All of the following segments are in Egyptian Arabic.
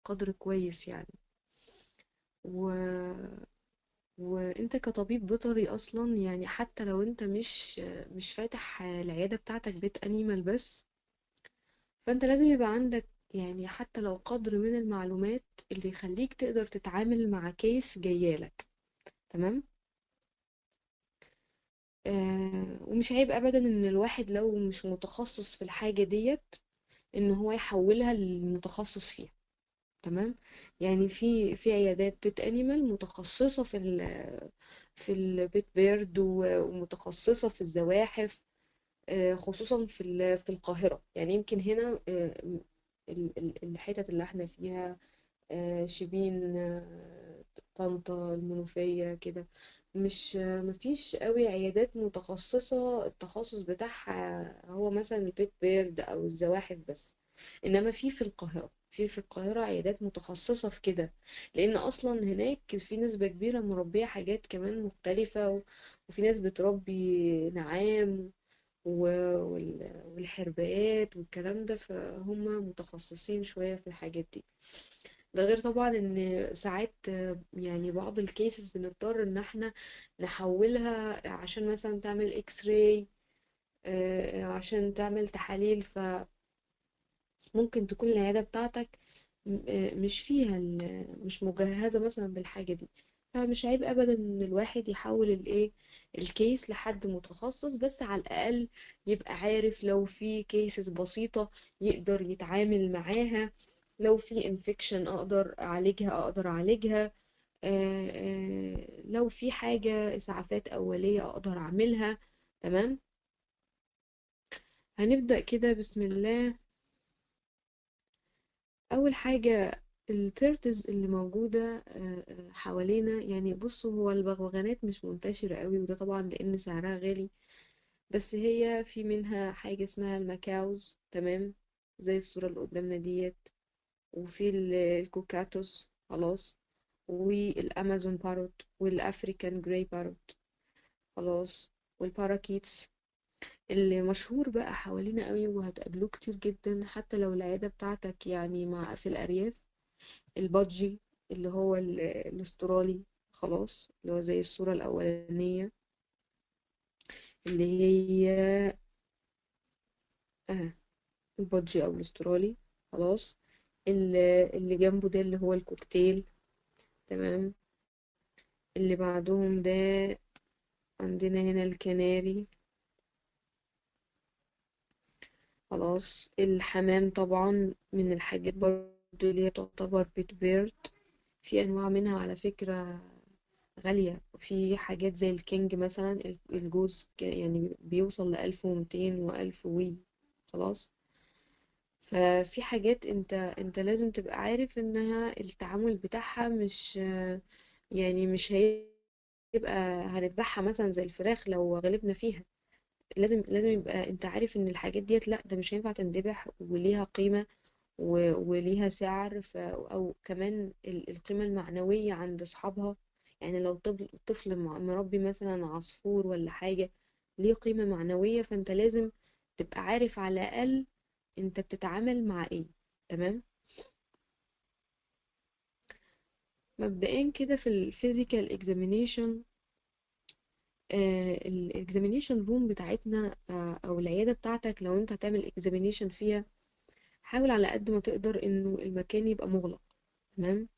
بقدر كويس يعني و... وانت كطبيب بيطري اصلا يعني حتى لو انت مش مش فاتح العيادة بتاعتك بيت انيمال بس فانت لازم يبقى عندك يعني حتى لو قدر من المعلومات اللي يخليك تقدر تتعامل مع كيس جايالك تمام آه ومش عيب ابدا ان الواحد لو مش متخصص في الحاجة ديت ان هو يحولها للمتخصص فيها تمام يعني في في عيادات بيت انيمال متخصصة في ال في البيت بيرد ومتخصصة في الزواحف آه، خصوصا في ال- في القاهرة يعني يمكن هنا آه، ال- ال- الحتت اللي احنا فيها آه، شبين آه، طنطا المنوفية كده مش آه، مفيش قوي عيادات متخصصة التخصص بتاعها هو مثلا البيت بيرد أو الزواحف بس إنما في في القاهرة في في القاهرة عيادات متخصصة في كده لأن أصلا هناك في نسبة كبيرة مربية حاجات كمان مختلفة و- وفي ناس بتربي نعام و- وال- والحربايات والكلام ده فهم متخصصين شوية في الحاجات دي ده غير طبعا ان ساعات آه، يعني بعض الكيسز بنضطر ان احنا نحولها عشان مثلا تعمل اكس راي عشان تعمل تحاليل فممكن تكون العيادة بتاعتك م- آه، مش فيها ال- مش مجهزة مثلا بالحاجة دي فمش عيب ابدا ان الواحد يحول الايه الكيس لحد متخصص بس على الاقل يبقى عارف لو في كيسز بسيطة يقدر يتعامل معاها لو في انفكشن اقدر اعالجها اقدر اعالجها آه، آه، لو في حاجة اسعافات اولية اقدر اعملها تمام هنبدأ كده بسم الله اول حاجة البيرتز اللي موجودة آه، آه، حوالينا يعني بصوا هو البغبغانات مش منتشرة قوي وده طبعا لأن سعرها غالي بس هي في منها حاجة اسمها الماكاوز تمام زي الصورة اللي قدامنا ديت وفي ال- الكوكاتوس خلاص والامازون باروت والافريكان جراي باروت خلاص والباراكيتس اللي مشهور بقى حوالينا قوي وهتقابلوه كتير جدا حتى لو العيادة بتاعتك يعني مع في الأرياف البادجي اللي هو ال- الاسترالي خلاص اللي هو زي الصورة الأولانية اللي هي اه البادجي أو الاسترالي خلاص اللي اللي جنبه ده اللي هو الكوكتيل تمام اللي بعدهم ده عندنا هنا الكناري خلاص الحمام طبعا من الحاجات برضو اللي هي تعتبر بيت بيرد في أنواع منها على فكرة غالية في حاجات زي الكينج مثلا الجوز ك- يعني بيوصل لألف ومتين وألف وي خلاص ففي حاجات انت انت لازم تبقى عارف انها التعامل بتاعها مش يعني مش هيبقى هنذبحها مثلا زي الفراخ لو غلبنا فيها لازم لازم يبقى انت عارف ان الحاجات ديت لا ده مش هينفع تندبح وليها قيمة و- وليها سعر ف... او كمان ال- القيمة المعنوية عند اصحابها يعني لو طفل طفل مع- مربي مثلا عصفور ولا حاجة ليه قيمة معنوية فانت لازم تبقى عارف على الاقل انت بتتعامل مع ايه تمام مبدئيا كده في الفيزيكال اكزامينيشن الاكزامينيشن روم بتاعتنا آه، او العياده بتاعتك لو انت هتعمل اكزامينيشن فيها حاول على قد ما تقدر انه المكان يبقى مغلق تمام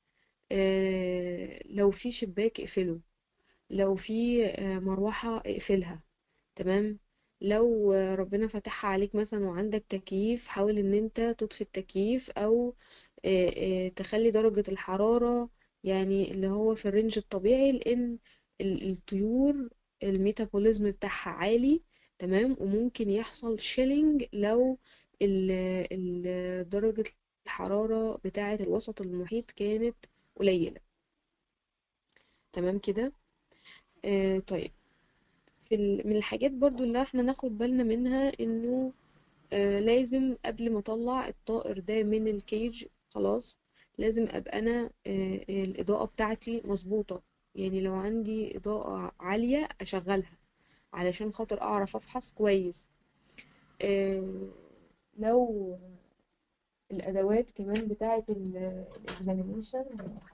آه، لو في شباك اقفله لو في آه، مروحه اقفلها تمام لو آه، ربنا فتحها عليك مثلا وعندك تكييف حاول ان انت تطفي التكييف او آه، آه، تخلي درجة الحرارة يعني اللي هو في الرينج الطبيعي لان ال- الطيور الميتابوليزم بتاعها عالي تمام وممكن يحصل شيلينج لو ال- ال- درجة الحرارة بتاعة الوسط المحيط كانت قليلة تمام كده آه طيب في ال- من الحاجات برضو اللي احنا ناخد بالنا منها انه آه لازم قبل ما اطلع الطائر ده من الكيج خلاص لازم ابقى انا آه الاضاءة بتاعتي مظبوطة يعني لو عندي اضاءة عالية اشغلها علشان خاطر اعرف افحص كويس آه لو الأدوات كمان بتاعة الإكزامينيشن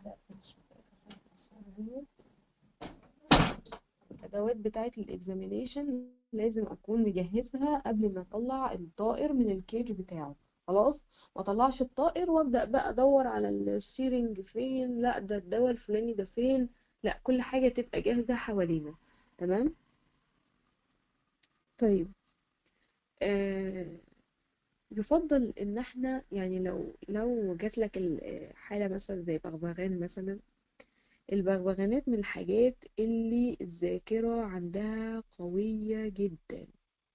الأدوات بتاعة الإكزامينيشن لازم أكون مجهزها قبل ما أطلع الطائر من الكيج بتاعه خلاص ما اطلعش الطائر وابدا بقى ادور على السيرنج فين لا ده الدواء الفلاني ده فين لا كل حاجه تبقى جاهزه حوالينا تمام طيب آه يفضل ان احنا يعني لو لو جات لك الحاله مثلا زي بغبغان مثلا البغبغانات من الحاجات اللي الذاكره عندها قويه جدا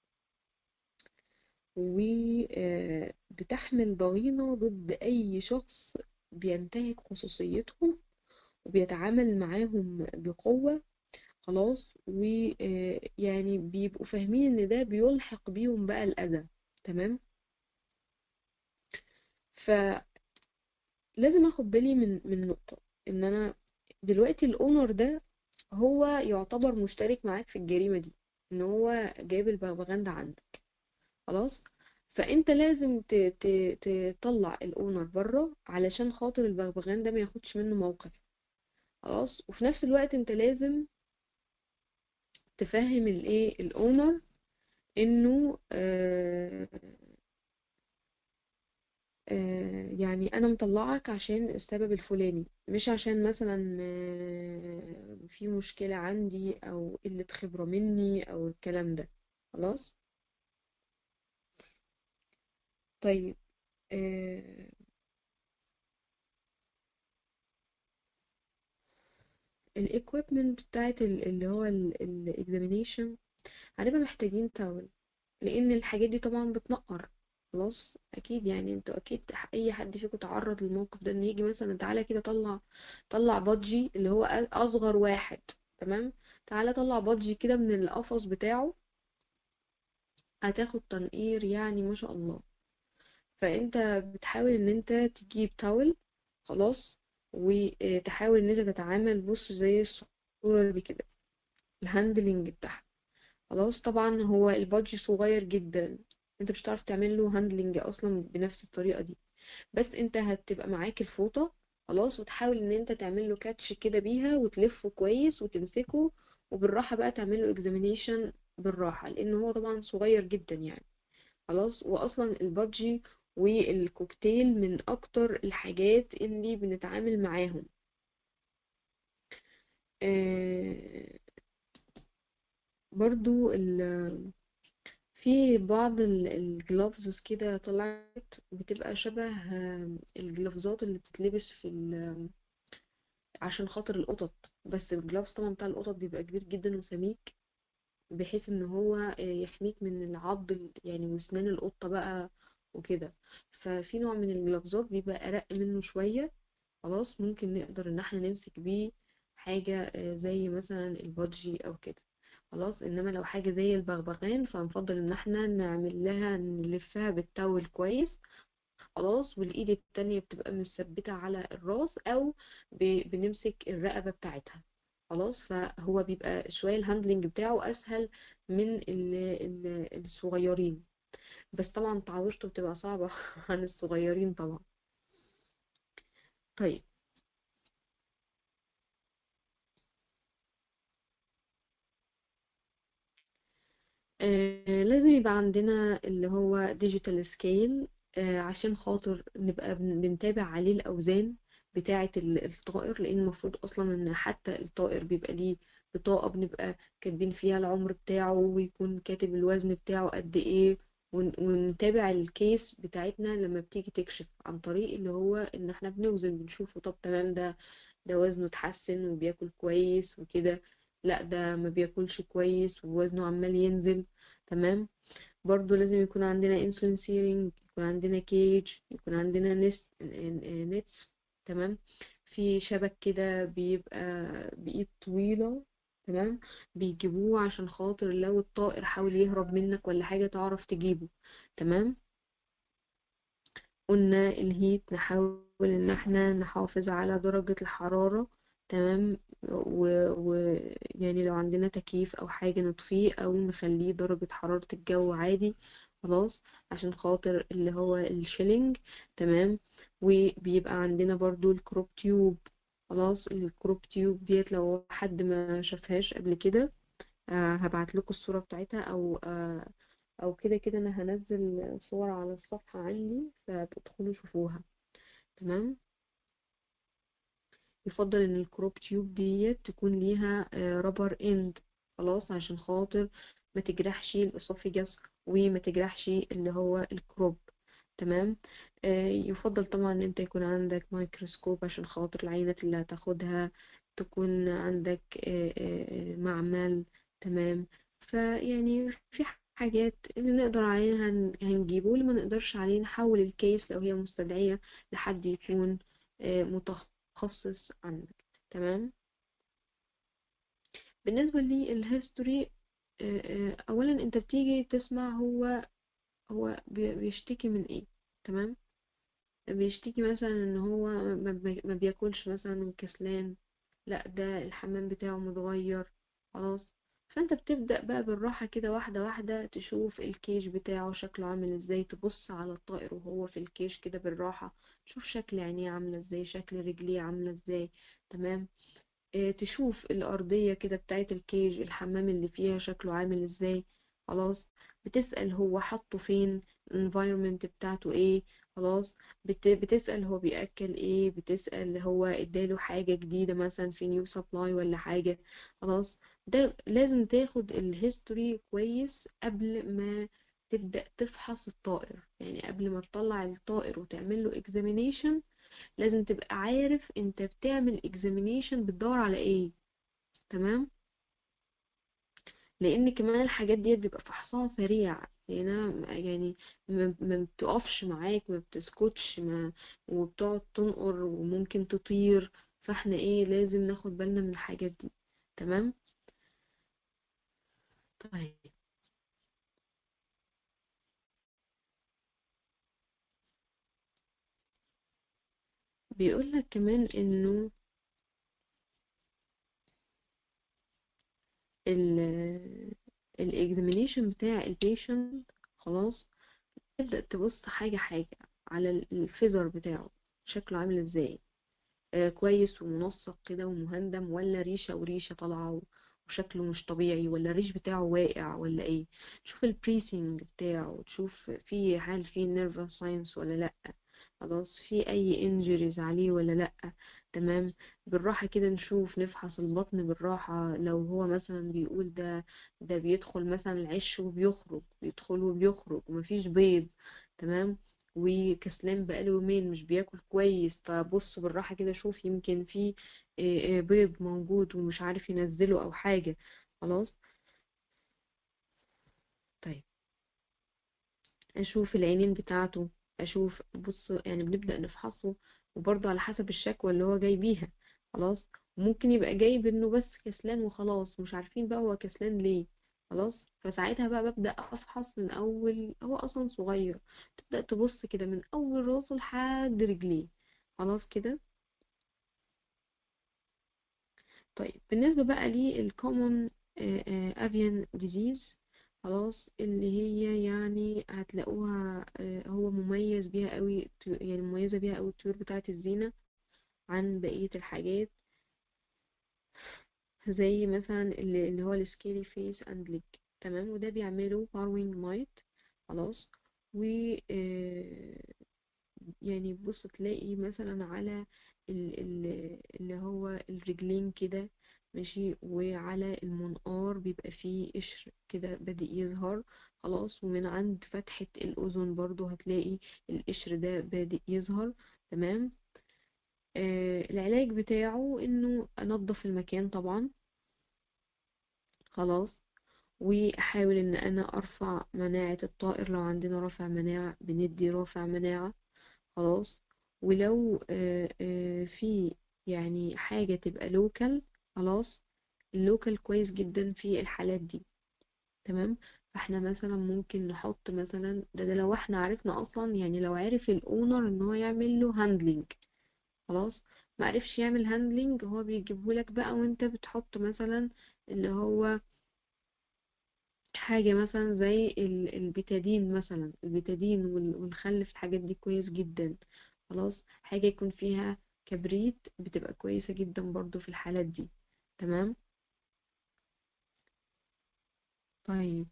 وبتحمل ضغينة ضد أي شخص بينتهك خصوصيتهم وبيتعامل معاهم بقوة خلاص ويعني بيبقوا فاهمين ان ده بيلحق بيهم بقى الأذى تمام فلازم اخد بالي من من نقطة ان انا دلوقتي الاونر ده هو يعتبر مشترك معاك في الجريمة دي ان هو جايب البغبغان ده عندك خلاص فانت لازم ت- ت- تطلع الاونر بره علشان خاطر البغبغان ده ما ياخدش منه موقف خلاص وفي نفس الوقت انت لازم تفهم الايه الاونر انه آه آه يعني انا مطلعك عشان السبب الفلاني مش عشان مثلا آه في مشكلة عندي او قلة خبرة مني او الكلام ده خلاص طيب آه الايكويبمنت بتاعت ال- اللي هو الاكزامينيشن هنبقى محتاجين تاول لان الحاجات دي طبعا بتنقر خلاص اكيد يعني انتوا اكيد اي حد فيكم تعرض للموقف ده انه يجي مثلا تعالى كده طلع طلع بادجي اللي هو أ- اصغر واحد تمام تعالى طلع بادجي كده من القفص بتاعه هتاخد تنقير يعني ما شاء الله فانت بتحاول ان انت تجيب تاول خلاص وتحاول ان انت تتعامل بص زي الصورة دي كده الهاندلنج بتاعها خلاص طبعا هو البادج صغير جدا انت مش هتعرف تعمل له هاندلنج اصلا بنفس الطريقة دي بس انت هتبقى معاك الفوطة خلاص وتحاول ان انت تعمل له كاتش كده بيها وتلفه كويس وتمسكه وبالراحة بقى تعمل له اكزامينيشن بالراحة لان هو طبعا صغير جدا يعني خلاص واصلا البادجي والكوكتيل من اكتر الحاجات اللي بنتعامل معاهم آه برضو ال- في بعض الجلوفز كده طلعت بتبقى شبه آه، الجلوفزات اللي بتتلبس في ال- عشان خاطر القطط بس الجلوفز طبعا بتاع القطط بيبقى كبير جدا وسميك بحيث ان هو آه، يحميك من العض ال- يعني واسنان القطة بقى وكده ففي نوع من الجلافزات بيبقى أرق منه شوية خلاص ممكن نقدر ان احنا نمسك بيه حاجة آه، زي مثلا البادجي او كده خلاص انما لو حاجة زي البغبغان فنفضل ان احنا نعمل لها نلفها بالتاول كويس خلاص والايد التانية بتبقى مثبتة على الراس او ب- بنمسك الرقبة بتاعتها خلاص فهو بيبقى شوية الهاندلنج بتاعه اسهل من ال ال الصغيرين بس طبعا تعويرته بتبقى صعبة عن الصغيرين طبعا طيب آه لازم يبقى عندنا اللي هو ديجيتال سكيل آه عشان خاطر نبقى بن- بنتابع عليه الأوزان بتاعة ال- الطائر لأن المفروض أصلا إن حتى الطائر بيبقى ليه بطاقة بنبقى كاتبين فيها العمر بتاعه ويكون كاتب الوزن بتاعه قد إيه ون- ونتابع الكيس بتاعتنا لما بتيجي تكشف عن طريق اللي هو إن إحنا بنوزن بنشوفه طب تمام ده ده وزنه اتحسن وبياكل كويس وكده لا ده ما بياكلش كويس ووزنه عمال ينزل تمام برضو لازم يكون عندنا انسولين سيرينج يكون عندنا كيج يكون عندنا نست نتس تمام في شبك كده بيبقى بإيد طويلة تمام بيجيبوه عشان خاطر لو الطائر حاول يهرب منك ولا حاجة تعرف تجيبه تمام قلنا الهيت نحاول ان احنا نحافظ على درجة الحرارة تمام ويعني و... يعني لو عندنا تكييف او حاجة نطفيه او نخليه درجة حرارة الجو عادي خلاص عشان خاطر اللي هو الشيلينج تمام وبيبقى عندنا برضو الكروب تيوب خلاص الكروب تيوب ديت لو حد ما شافهاش قبل كده آه هبعت لكم الصورة بتاعتها او آه او كده كده انا هنزل صور على الصفحة عندي فبدخلوا شوفوها تمام يفضل ان الكروب تيوب ديت تكون ليها رابر اند خلاص عشان خاطر ما تجرحش الاسوفيجاس وما تجرحش اللي هو الكروب تمام آه، يفضل طبعا ان انت يكون عندك ميكروسكوب عشان خاطر العينات اللي هتاخدها تكون عندك آه، آه، معمل تمام فيعني في حاجات اللي نقدر عليها هن- هنجيبه واللي ما نقدرش عليه نحول الكيس لو هي مستدعية لحد يكون متخصص عنك تمام بالنسبة للهيستوري اولا انت بتيجي تسمع هو هو بي- بيشتكي من ايه تمام بيشتكي مثلا ان هو ما بي- ما بياكلش مثلا وكسلان لا ده الحمام بتاعه متغير خلاص فانت بتبدأ بقى بالراحة كده واحدة واحدة تشوف الكيج بتاعه شكله عامل ازاي تبص على الطائر وهو في الكيج كده بالراحة تشوف شكل عينيه عاملة ازاي شكل رجليه عاملة ازاي تمام اه تشوف الأرضية كده بتاعت الكيج الحمام اللي فيها شكله عامل ازاي خلاص بتسأل هو حطه فين الانفايرمنت بتاعته ايه خلاص بت... بتسأل هو بيأكل ايه بتسأل هو اداله حاجة جديدة مثلا في نيو سبلاي ولا حاجة خلاص ده لازم تاخد الهيستوري كويس قبل ما تبدأ تفحص الطائر يعني قبل ما تطلع الطائر وتعمل له examination لازم تبقى عارف انت بتعمل examination بتدور على ايه تمام لان كمان الحاجات ديت بيبقى فحصها سريع لانها يعني ما ما بتقفش معاك ما بتسكتش ما وبتقعد تنقر وممكن تطير فاحنا ايه لازم ناخد بالنا من الحاجات دي تمام طيب بيقول لك كمان انه ال الاكزامينيشن بتاع البيشنت خلاص تبدأ تبص حاجة حاجة على الفيزر بتاعه شكله عامل ازاي آه كويس ومنسق كده ومهندم ولا ريشة وريشة طالعة وشكله مش طبيعي ولا الريش بتاعه واقع ولا ايه تشوف البريسنج بتاعه تشوف في هل في نيرفس ساينس ولا لا خلاص في اي انجريز عليه ولا لا تمام بالراحة كده نشوف نفحص البطن بالراحة لو هو مثلا بيقول ده ده بيدخل مثلا العش وبيخرج بيدخل وبيخرج ومفيش بيض تمام وكسلان بقاله يومين مش بياكل كويس فبص بالراحة كده شوف يمكن في آه، آه، بيض موجود ومش عارف ينزله او حاجة خلاص طيب اشوف العينين بتاعته اشوف بص يعني بنبدأ نفحصه وبرضه على حسب الشكوى اللي هو جاي بيها خلاص ممكن يبقى جاي بانه بس كسلان وخلاص مش عارفين بقى هو كسلان ليه خلاص فساعتها بقى ببدأ افحص من اول هو اصلا صغير تبدأ تبص كده من اول راسه لحد رجليه خلاص كده طيب بالنسبة بقى للcommon avian disease خلاص اللي هي يعني هتلاقوها آه، هو مميز بيها قوي الطيو- يعني مميزة بيها قوي الطيور بتاعة الزينة عن بقية الحاجات زي مثلا اللي اللي هو السكيلي فيس اند ليج تمام وده بيعملوا باروينج مايت خلاص و آه، يعني بص تلاقي مثلا على ال- ال- اللي هو الرجلين كده ماشي وعلى المنقار بيبقى فيه قشر كده بادئ يظهر خلاص ومن عند فتحة الأذن برضو هتلاقي القشر ده بادئ يظهر تمام آه العلاج بتاعه انه انضف المكان طبعا خلاص واحاول ان انا ارفع مناعة الطائر لو عندنا رافع مناعة بندي رافع مناعة خلاص ولو آه، آه، في يعني حاجة تبقى لوكال خلاص اللوكال كويس جدا في الحالات دي تمام فاحنا مثلا ممكن نحط مثلا ده, ده لو احنا عرفنا اصلا يعني لو عرف الاونر ان هو يعمل له هاندلنج خلاص ما عرفش يعمل هاندلنج هو بيجيبهولك بقى وانت بتحط مثلا اللي هو حاجة مثلا زي ال- البيتادين مثلا البيتادين وال- والخل في الحاجات دي كويس جدا خلاص حاجة يكون فيها كبريت بتبقى كويسة جدا برضو في الحالات دي تمام طيب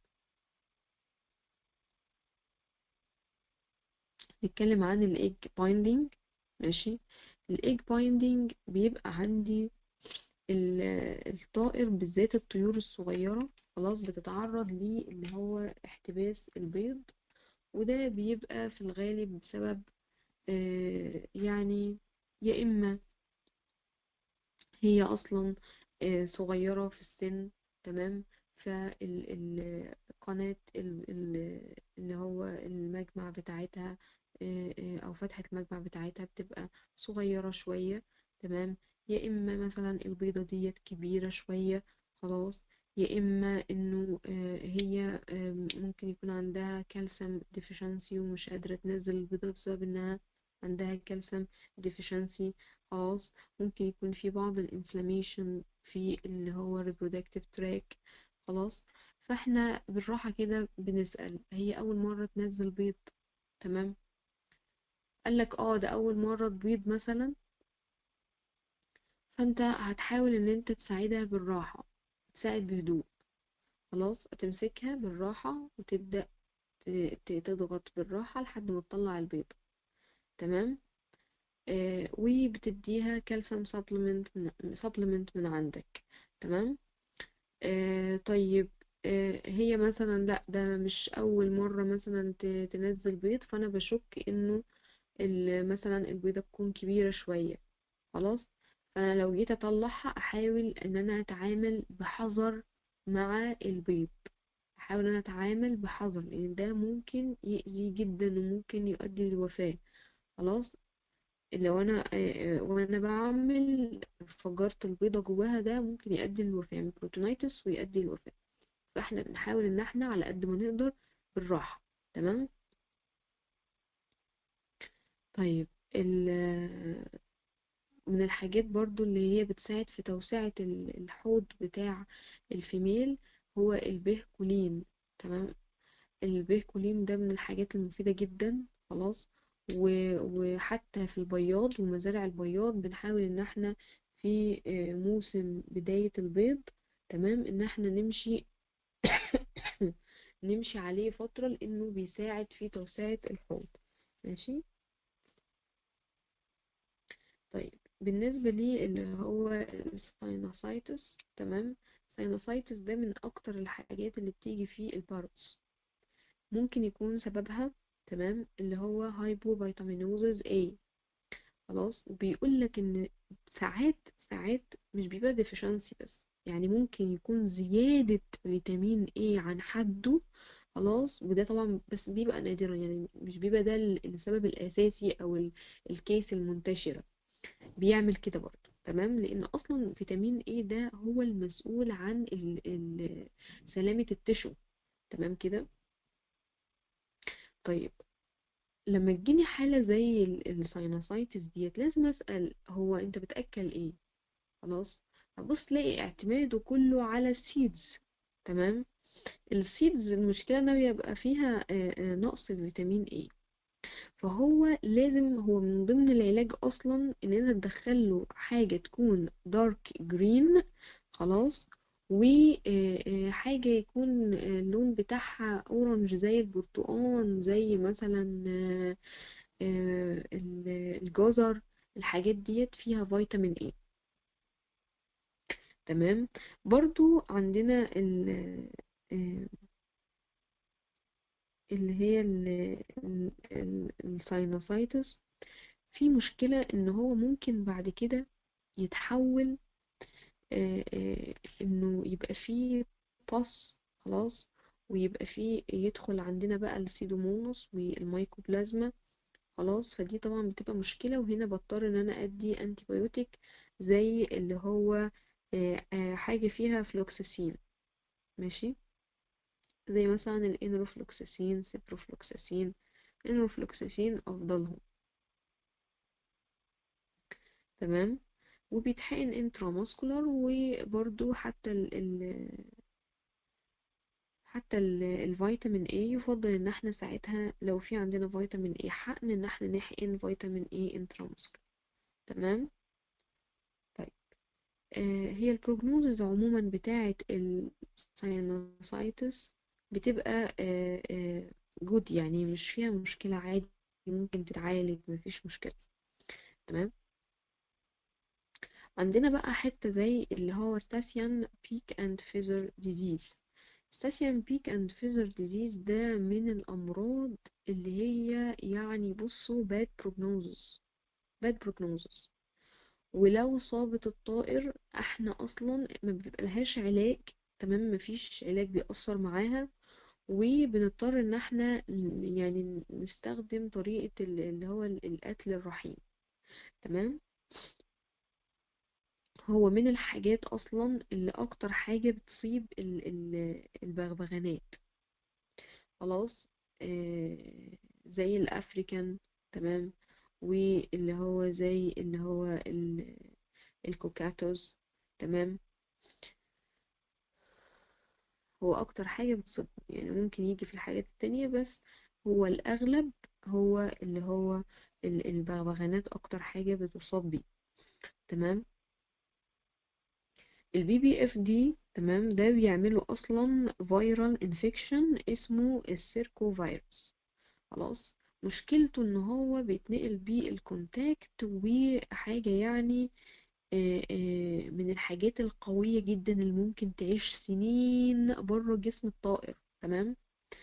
نتكلم عن الايج بايندينج ماشي الايج بايندينج بيبقى عندي ال- الطائر بالذات الطيور الصغيرة خلاص بتتعرض ليه اللي هو احتباس البيض وده بيبقى في الغالب بسبب آه، يعني يا إما هي أصلا آه، صغيرة في السن تمام فالقناة اللي هو المجمع بتاعتها آه، آه، أو فتحة المجمع بتاعتها بتبقى صغيرة شوية تمام يا إما مثلا البيضة ديت كبيرة شوية خلاص يا إما إنه آه، هي آه، ممكن يكون عندها كالسيوم ديفيشنسي ومش قادرة تنزل البيضة بسبب إنها عندها كالسيوم ديفيشنسي خلاص ممكن يكون في بعض الانفلاميشن في اللي هو reproductive tract خلاص فاحنا بالراحة كده بنسأل هي أول مرة تنزل بيض تمام قالك اه ده أول مرة تبيض مثلا فانت هتحاول ان انت تساعدها بالراحة تساعد بهدوء خلاص هتمسكها بالراحة وتبدأ ت- ت- تضغط بالراحة لحد ما تطلع البيضة تمام آه وبتديها كالسيوم سبلمنت من سبلمنت من عندك تمام آه طيب آه هي مثلا لا ده مش اول مرة مثلا ت- تنزل بيض فانا بشك انه ال- مثلا البيضة تكون كبيرة شوية خلاص فانا لو جيت اطلعها احاول ان انا اتعامل بحذر مع البيض احاول ان انا اتعامل بحذر لان ده ممكن يأذي جدا وممكن يؤدي للوفاة خلاص لو انا آه، آه، وانا بعمل فجرت البيضة جواها ده ممكن يؤدي للوفاة يعني بروتونيتس ويؤدي للوفاة فاحنا بنحاول ان احنا على قد ما نقدر بالراحة تمام طيب ال من الحاجات برضو اللي هي بتساعد في توسعة ال- الحوض بتاع الفيميل هو البيهكولين تمام البيهكولين ده من الحاجات المفيدة جدا خلاص و- وحتى في البياض ومزارع البياض بنحاول ان احنا في آه، موسم بداية البيض تمام ان احنا نمشي نمشي عليه فترة لانه بيساعد في توسعة الحوض ماشي طيب بالنسبة لي اللي هو الساينوسايتس تمام الساينوسايتس ده من أكتر الحاجات اللي بتيجي في الباروتس ممكن يكون سببها تمام اللي هو هايبوفيتامينوزز A خلاص وبيقول لك إن ساعات ساعات مش بيبقى deficiency بس يعني ممكن يكون زيادة فيتامين A عن حده خلاص وده طبعا بس بيبقى نادرا يعني مش بيبقى ده السبب الأساسي أو ال- الكيس المنتشرة بيعمل كده برضه تمام لان اصلا فيتامين ايه ده هو المسؤول عن ال ال سلامة التشو تمام كده طيب لما تجيني حالة زي الساينوسايتس ديت لازم اسأل هو انت بتأكل ايه خلاص هبص تلاقي اعتماده كله على السيدز تمام السيدز المشكلة انها بيبقى فيها آه، آه، نقص في فيتامين ايه فهو لازم هو من ضمن العلاج اصلا ان انت تدخله حاجة تكون دارك جرين خلاص وحاجة يكون آه، اللون بتاعها اورنج زي البرتقال زي مثلا آه، آه، ال- الجزر الحاجات ديت فيها فيتامين ايه تمام برضو عندنا ال آه، اللي هي الساينوسايتس في مشكلة ان هو ممكن بعد كده يتحول آه، آه، انه يبقى فيه باس خلاص ويبقى فيه يدخل عندنا بقى السيدوموناس والمايكوبلازما خلاص فدي طبعا بتبقى مشكلة وهنا بضطر ان انا ادي انتيبيوتيك زي اللي هو آه، آه، حاجة فيها فلوكساسين ماشي زي مثلا الانروفلوكساسين سيبروفلوكساسين الانروفلوكساسين افضلهم تمام وبيتحقن انتراماسكولار وبرده حتى ال ال حتى ال- الفيتامين A يفضل ان احنا ساعتها لو في عندنا فيتامين A حقن ان احنا نحقن فيتامين A انترامسكال تمام طيب آه هي البروجنوزز عموما بتاعة الساينوسايتس بتبقى آه آه جود يعني مش فيها مشكلة عادي ممكن تتعالج مفيش مشكلة تمام عندنا بقى حتة زي اللي هو ستاسيان بيك اند فيزر ديزيز ستاسيان بيك اند فيزر ديزيز ده من الأمراض اللي هي يعني بصوا bad prognosis bad prognosis ولو صابت الطائر احنا اصلا ما بيبقى لهاش علاج تمام مفيش علاج بيأثر معاها وبنضطر ان احنا ن- يعني نستخدم طريقة ال- اللي هو ال- القتل الرحيم تمام هو من الحاجات اصلا اللي اكتر حاجة بتصيب ال- ال- البغبغانات خلاص آه زي الافريكان تمام واللي هو زي اللي هو ال- الكوكاتوز تمام هو اكتر حاجة بتصيب يعني ممكن يجي في الحاجات التانية بس هو الاغلب هو اللي هو ال- البغبغانات اكتر حاجة بتصاب بيه تمام البي بي اف دي تمام ده بيعملوا اصلا فيرال انفكشن اسمه السيركو فيروس خلاص مشكلته ان هو بيتنقل بيه الكونتاكت وحاجة يعني آه، آه، من الحاجات القوية جدا اللي ممكن تعيش سنين بره جسم الطائر تمام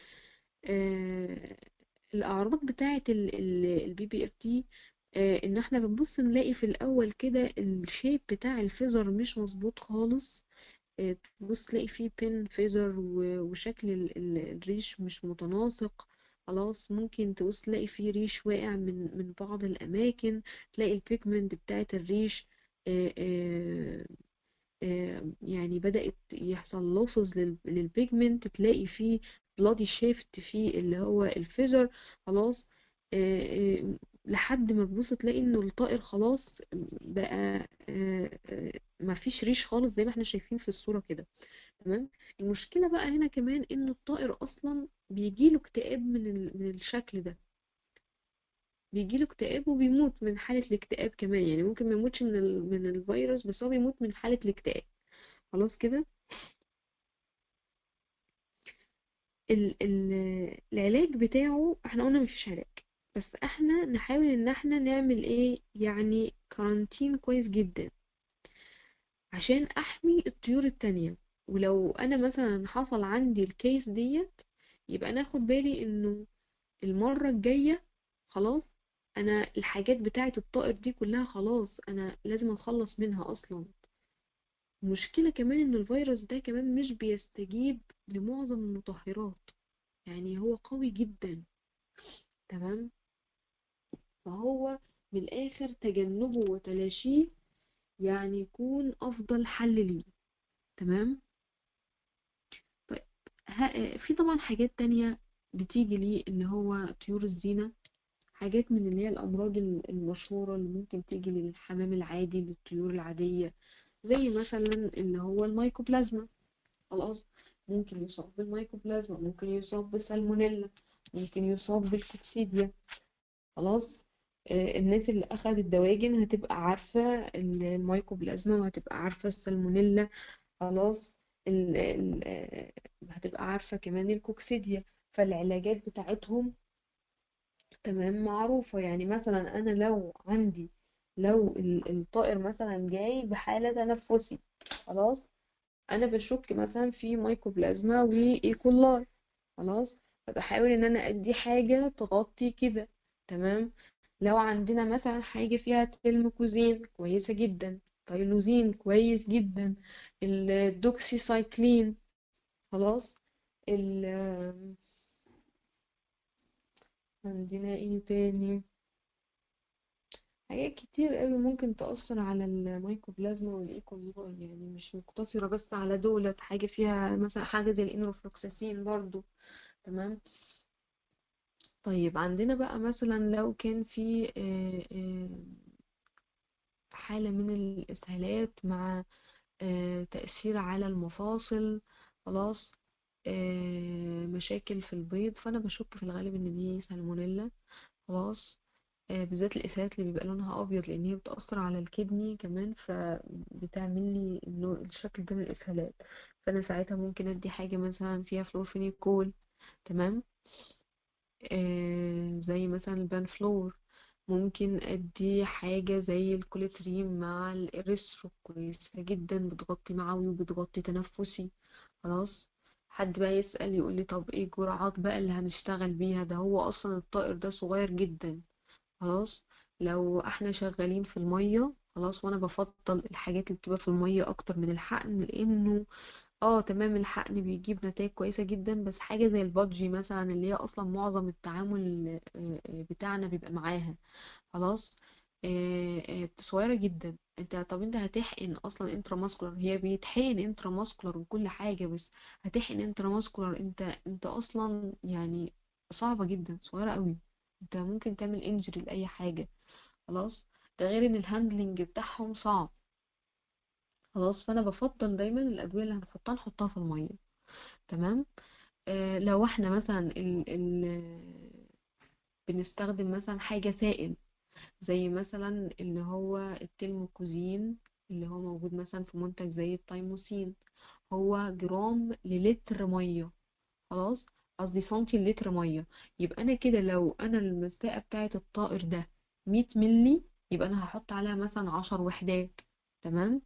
آه، الأعراض بتاعة البي بي اف دي ان احنا بنبص نلاقي في الأول كده الشيب بتاع الفيزر مش مظبوط خالص آه، تبص تلاقي فيه بين فيزر و- وشكل ال- ال- الريش مش متناسق خلاص ممكن تبص تلاقي فيه ريش واقع من من بعض الأماكن تلاقي البيجمنت بتاعت الريش آه، آه، آه، يعني بدأت يحصل لوسز للبيجمنت تلاقي فيه بلادي شيفت في اللي هو الفيزر خلاص آه، آه، لحد ما تبص تلاقي انه الطائر خلاص بقى آه، آه، ما فيش ريش خالص زي ما احنا شايفين في الصورة كده تمام المشكلة بقى هنا كمان ان الطائر اصلا بيجيله اكتئاب من ال- من الشكل ده بيجيله اكتئاب وبيموت من حالة الاكتئاب كمان يعني ممكن ما يموتش من ال... من الفيروس بس هو بيموت من حالة الاكتئاب خلاص كده ال... ال... العلاج بتاعه احنا قلنا مفيش علاج بس احنا نحاول ان احنا نعمل ايه يعني كارانتين كويس جدا عشان احمي الطيور التانية ولو انا مثلا حصل عندي الكيس ديت يبقى ناخد بالي انه المرة الجاية خلاص انا الحاجات بتاعة الطائر دي كلها خلاص انا لازم اتخلص منها اصلا المشكلة كمان ان الفيروس ده كمان مش بيستجيب لمعظم المطهرات يعني هو قوي جدا تمام فهو من الاخر تجنبه وتلاشيه يعني يكون افضل حل ليه تمام طيب ها في طبعا حاجات تانية بتيجي ليه اللي هو طيور الزينة حاجات من اللي هي الأمراض ال- المشهورة اللي ممكن تيجي للحمام العادي للطيور العادية زي مثلا اللي هو الميكوبلازما خلاص ممكن يصاب بالميكوبلازما ممكن يصاب بالسالمونيلا ممكن يصاب بالكوكسيديا خلاص آه، الناس اللي أخدت دواجن هتبقى عارفة ال- الميكوبلازما وهتبقى عارفة السالمونيلا خلاص ال ال آه، هتبقى عارفة كمان الكوكسيديا فالعلاجات بتاعتهم تمام معروفة يعني مثلا أنا لو عندي لو ال- الطائر مثلا جاي بحالة تنفسي خلاص أنا بشك مثلا في مايكوبلازما وإيكولاي خلاص فبحاول إن أنا أدي حاجة تغطي كده تمام لو عندنا مثلا حاجة فيها تلميكوزين كويسة جدا تايلوزين كويس جدا الدوكسيسايكلين خلاص ال عندنا ايه تاني حاجات كتير قوي ممكن تأثر على الميكوبلازما والإيكولاي يعني مش مقتصرة بس على دولت حاجة فيها مثلا حاجة زي الإنروفلوكساسين برضو تمام طيب عندنا بقى مثلا لو كان في آه، آه، حالة من الإسهالات مع آه، تأثير على المفاصل خلاص آه، مشاكل في البيض فانا بشك في الغالب ان دي سالمونيلا خلاص آه، بالذات الاسهالات اللي بيبقى لونها ابيض لان هي بتاثر على الكدني كمان فبتعمل لي انه الشكل ده من الاسهالات فانا ساعتها ممكن ادي حاجه مثلا فيها فلورفينيكول تمام آه زي مثلا البانفلور ممكن ادي حاجة زي الكوليتريم مع الاريثرو كويسة جدا بتغطي معوي وبتغطي تنفسي خلاص حد بقى يسأل يقول لي طب ايه الجرعات بقى اللي هنشتغل بيها ده هو اصلا الطائر ده صغير جدا خلاص لو احنا شغالين في المية خلاص وانا بفضل الحاجات اللي بتبقى في المية اكتر من الحقن لانه اه تمام الحقن بيجيب نتائج كويسة جدا بس حاجة زي البادجي مثلا اللي هي اصلا معظم التعامل آه، آه، بتاعنا بيبقى معاها خلاص آه، آه، صغيرة جدا انت طب انت هتحقن اصلا انترا ماسكولار هي بيتحقن انترا ماسكولار وكل حاجة بس هتحقن انترا ماسكولار انت انت اصلا يعني صعبة جدا صغيرة قوي انت ممكن تعمل انجري لأي حاجة خلاص ده غير ان الهاندلنج بتاعهم صعب خلاص فانا بفضل دايما الادوية اللي هنحطها نحطها في المية تمام آه لو احنا مثلا ال ال بنستخدم مثلا حاجة سائل زي مثلا اللي هو التلموكوزين اللي هو موجود مثلا في منتج زي التايموسين هو جرام للتر مية خلاص قصدي سنتي لتر مية يبقى انا كده لو انا المساقة بتاعت الطائر ده 100 ملي يبقى انا هحط عليها مثلا 10 وحدات تمام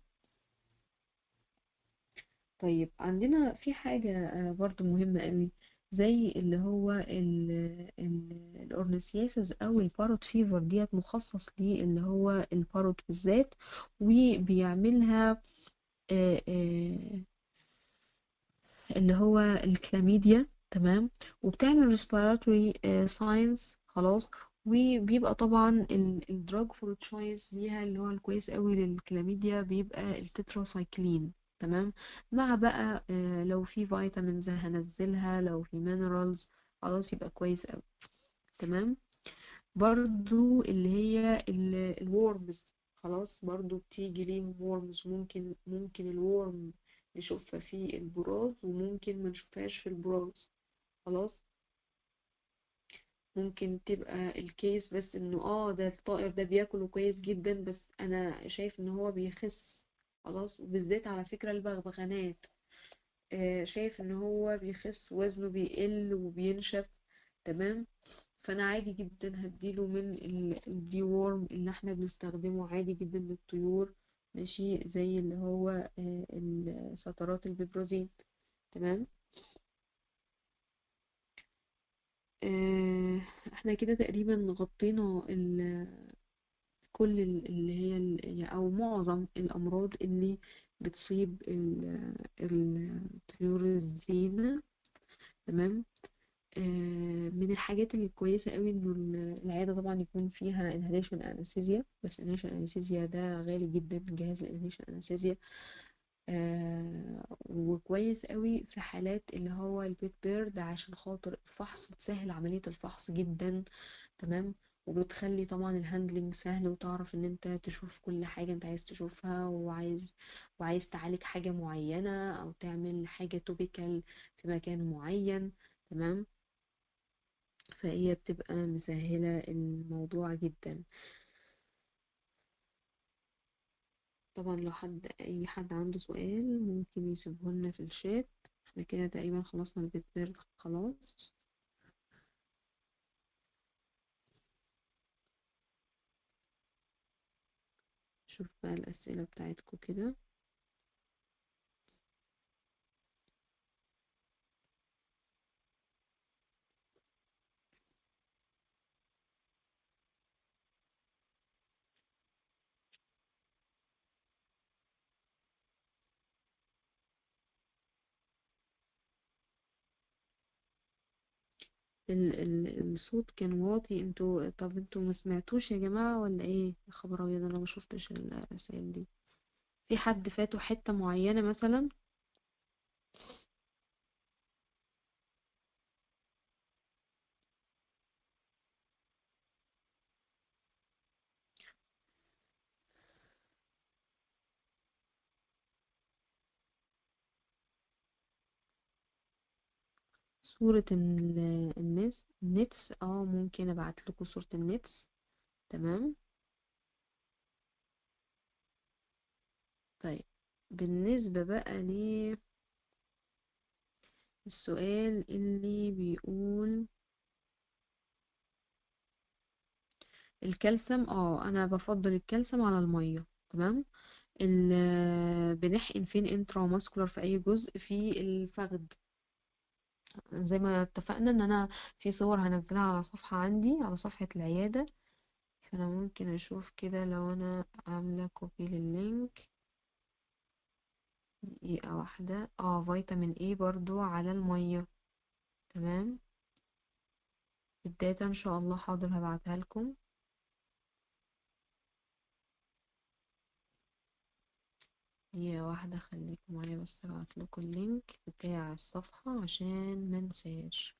طيب عندنا في حاجة آه، برضو مهمة قوي زي اللي هو ال ال الأورنيثياسيس أو الباروت فيفر ديت مخصص ليه اللي هو الباروت بالذات وبيعملها آه، آه، اللي هو الكلاميديا تمام وبتعمل respiratory آه، signs خلاص وبيبقى طبعا الدراج فور تشويس ليها اللي هو الكويس قوي للكلاميديا بيبقى التتراسايكلين تمام مع بقى آه، لو في فيتامينز هنزلها لو في مينرالز خلاص يبقى كويس قوي تمام برضو اللي هي الورمز خلاص برضو بتيجي ليهم وورمز ممكن ممكن الورم نشوفها في البراز وممكن ما نشوفهاش في البراز خلاص ممكن تبقى الكيس بس انه اه ده الطائر ده بياكله كويس جدا بس انا شايف ان هو بيخس خلاص وبالذات على فكرة البغبغانات آه شايف ان هو بيخس وزنه بيقل وبينشف تمام فانا عادي جدا هديله من الدي وورم اللي احنا بنستخدمه عادي جدا للطيور ماشي زي اللي هو آه، السطرات البيبروزين تمام آه، احنا كده تقريبا غطينا ال- كل ال- اللي هي ال- او معظم الامراض اللي بتصيب ال- الطيور الزينة تمام آه، من الحاجات الكويسة قوي انه ال- العيادة طبعا يكون فيها inhalation anesthesia بس inhalation anesthesia ده غالي جدا جهاز ال inhalation anesthesia آه وكويس قوي في حالات اللي هو البيت بيرد عشان خاطر الفحص بتسهل عملية الفحص جدا تمام وبتخلي طبعا الهاندلنج سهل وتعرف ان انت تشوف كل حاجة انت عايز تشوفها وعايز وعايز تعالج حاجة معينة او تعمل حاجة توبيكال في مكان معين تمام فهي بتبقى مسهلة الموضوع جدا طبعا لو حد اي حد عنده سؤال ممكن يسيبه لنا في الشات احنا كده تقريبا خلصنا البيت بيرد خلاص شوف بقى الأسئلة بتاعتكم كده ال ال الصوت كان واطي انتوا طب انتوا ما سمعتوش يا جماعة ولا ايه يا خبر ابيض انا ما شفتش الرسائل دي في حد فاته حتة معينة مثلا صورة ال- الناس النتس اه ممكن ابعت لكم صورة النتس تمام طيب بالنسبة بقى للسؤال اللي بيقول الكالسيوم اه انا بفضل الكالسيوم على المية تمام ال- بنحقن فين انترا ماسكولار في اي جزء في الفخذ زي ما اتفقنا ان انا في صور هنزلها على صفحة عندي على صفحة العيادة فانا ممكن اشوف كده لو انا عاملة كوبي لللينك دقيقة واحدة اه فيتامين ايه برضو على المية تمام الداتا ان شاء الله حاضر هبعتها لكم دقيقة واحدة خليكم معايا بس ابعت لكم اللينك بتاع الصفحة عشان منساش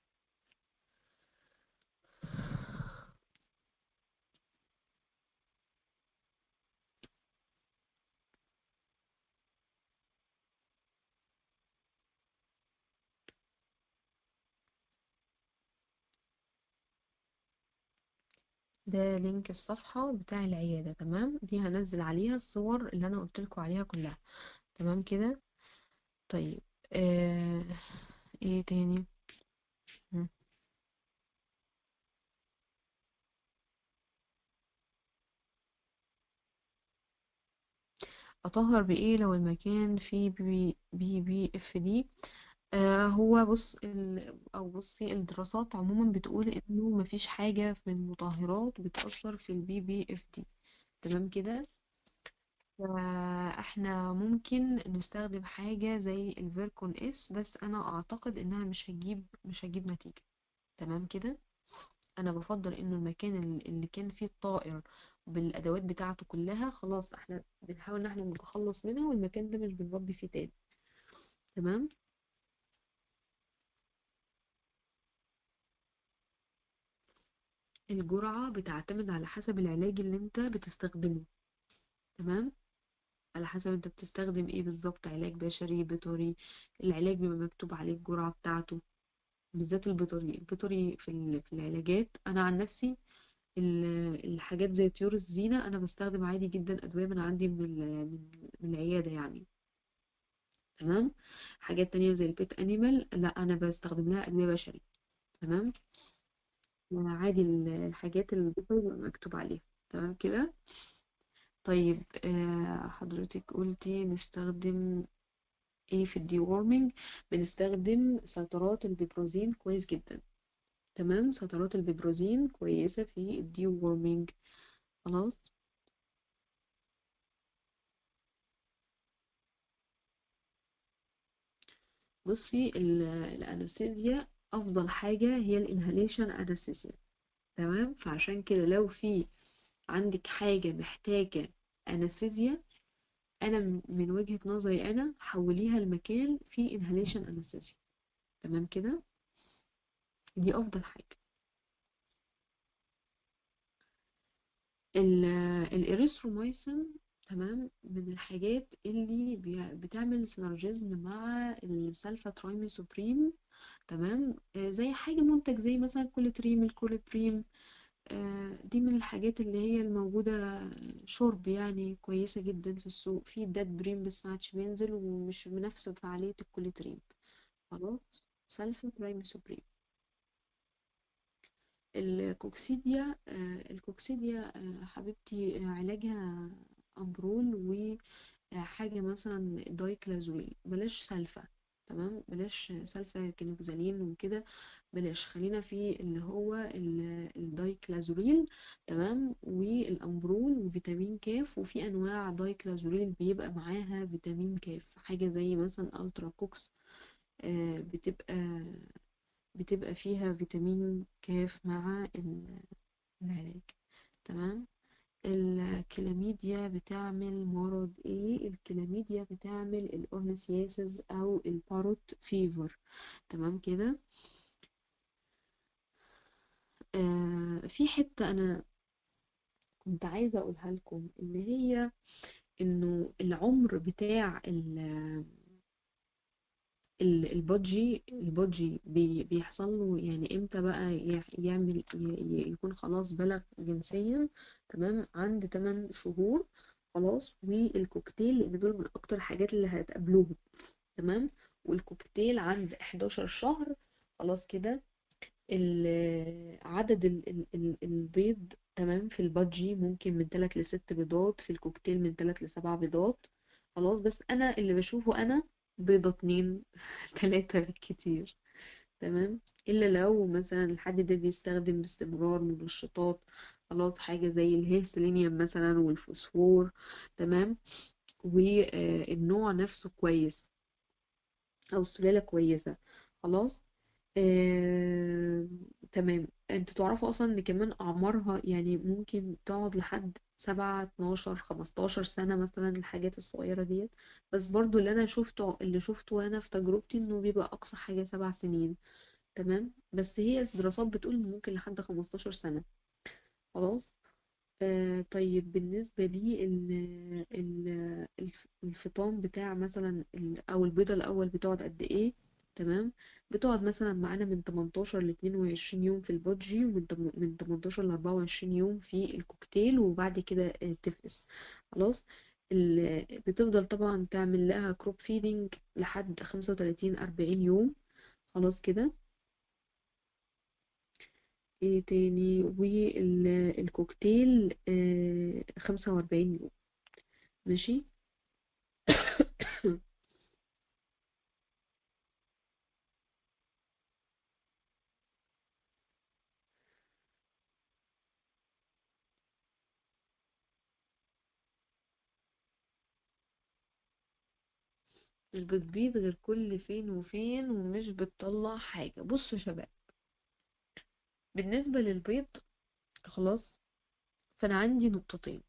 ده لينك الصفحة بتاع العيادة تمام دي هنزل عليها الصور اللي انا قلت لكم عليها كلها تمام كده طيب آه... ايه تاني مم. اطهر بايه لو المكان فيه بي بي بي اف دي آه هو بص ال... او بصي الدراسات عموما بتقول انه مفيش حاجة من المطهرات بتأثر في البي بي اف دي تمام كده فاحنا ممكن نستخدم حاجة زي الفيركون اس بس انا اعتقد انها مش هتجيب مش هتجيب نتيجة تمام كده انا بفضل انه المكان ال- اللي كان فيه الطائر بالادوات بتاعته كلها خلاص احنا بنحاول ان احنا نتخلص منها والمكان ده مش بنربي فيه تاني تمام الجرعة بتعتمد على حسب العلاج اللي انت بتستخدمه تمام على حسب انت بتستخدم ايه بالظبط علاج بشري بيطري العلاج بيبقى مكتوب عليه الجرعة بتاعته بالذات البيطري البيطري في ال- في العلاجات انا عن نفسي ال- الحاجات زي طيور الزينة انا بستخدم عادي جدا ادوية من عندي من ال- من من العيادة يعني تمام حاجات تانية زي البيت انيمال لا انا بستخدم لها ادوية بشري تمام عادي ال- الحاجات اللي بيبقى مكتوب عليها تمام كده طيب آه، حضرتك قلتي نستخدم ايه في الدي وورمينج بنستخدم سيطرات البيبروزين كويس جدا تمام سيطرات البيبروزين كويسة في الدي وورمينج خلاص بصي ال- الانستيزيا افضل حاجة هي الانهاليشن انستيزيا تمام فعشان كده لو في عندك حاجة محتاجة انستيزيا انا م- من وجهة نظري انا حوليها لمكان فيه انهاليشن انستيزيا تمام كده دي افضل حاجة ال- الإريثروميسين تمام من الحاجات اللي بي- بتعمل سينرجيزم مع السلفاترايميثوبريم تمام آه، زي حاجة منتج زي مثلا كوليتريم الكوليبريم آه، دي من الحاجات اللي هي الموجودة شرب يعني كويسة جدا في السوق في دات بريم بس ما عادش بينزل ومش بنفس فعالية الكوليتريم خلاص سلفاترايميثوبريم الكوكسيديا آه، الكوكسيديا آه، حبيبتي آه، علاجها أمبرول وحاجة مثلا دايكلازول بلاش سلفا تمام بلاش سلفا كنفوزالين وكده بلاش خلينا في اللي هو ال- الدايكلازوريل تمام والأمبرول وفيتامين كاف وفي أنواع دايكلازوريل بيبقى معاها فيتامين كاف حاجة زي مثلا ألترا كوكس آه، بتبقى بتبقى فيها فيتامين كاف مع ال- العلاج تمام الكلاميديا بتعمل مرض ايه الكلاميديا بتعمل الاورنيثياسيس او الباروت فيفر تمام كده آه في حتة انا كنت عايزة اقولها لكم ان هي انه العمر بتاع ال- ال- البودجي البودجي بي بيحصل له يعني امتى بقى يع- يعمل ي- ي- يكون خلاص بلغ جنسيا تمام عند 8 شهور خلاص والكوكتيل لان دول من اكتر الحاجات اللي هتقابلوهم تمام والكوكتيل عند 11 شهر خلاص كده ال- عدد ال- ال- ال- البيض تمام في البادجي ممكن من 3 ل 6 بيضات في الكوكتيل من 3 ل 7 بيضات خلاص بس انا اللي بشوفه انا بيضة اتنين تلاتة بالكتير تمام الا لو مثلا الحد ده بيستخدم باستمرار منشطات خلاص حاجة زي الهيرسلينيوم مثلا والفوسفور تمام والنوع نفسه كويس او السلالة كويسة خلاص آه، تمام انتوا تعرفوا اصلا ان كمان اعمارها يعني ممكن تقعد لحد سبعة اتناشر خمستاشر سنة مثلا الحاجات الصغيرة ديت بس برضو اللي انا شفته اللي شفته انا في تجربتي انه بيبقى اقصى حاجة سبع سنين تمام بس هي الدراسات بتقول إن ممكن لحد خمستاشر سنة خلاص آه طيب بالنسبة لي ال- ال- الف- الفطام بتاع مثلا ال- أو البيضة الأول بتقعد قد إيه تمام بتقعد مثلا معانا من 18 ل 22 يوم في البودجي ومن تم- من 18 ل 24 يوم في الكوكتيل وبعد كده آه، تفقس خلاص ال- بتفضل طبعا تعمل لها كروب فيدنج لحد 35 40 يوم خلاص كده ايه تاني والكوكتيل آه 45 يوم ماشي مش بتبيض غير كل فين وفين ومش بتطلع حاجة بصوا يا شباب بالنسبة للبيض خلاص فأنا عندي نقطتين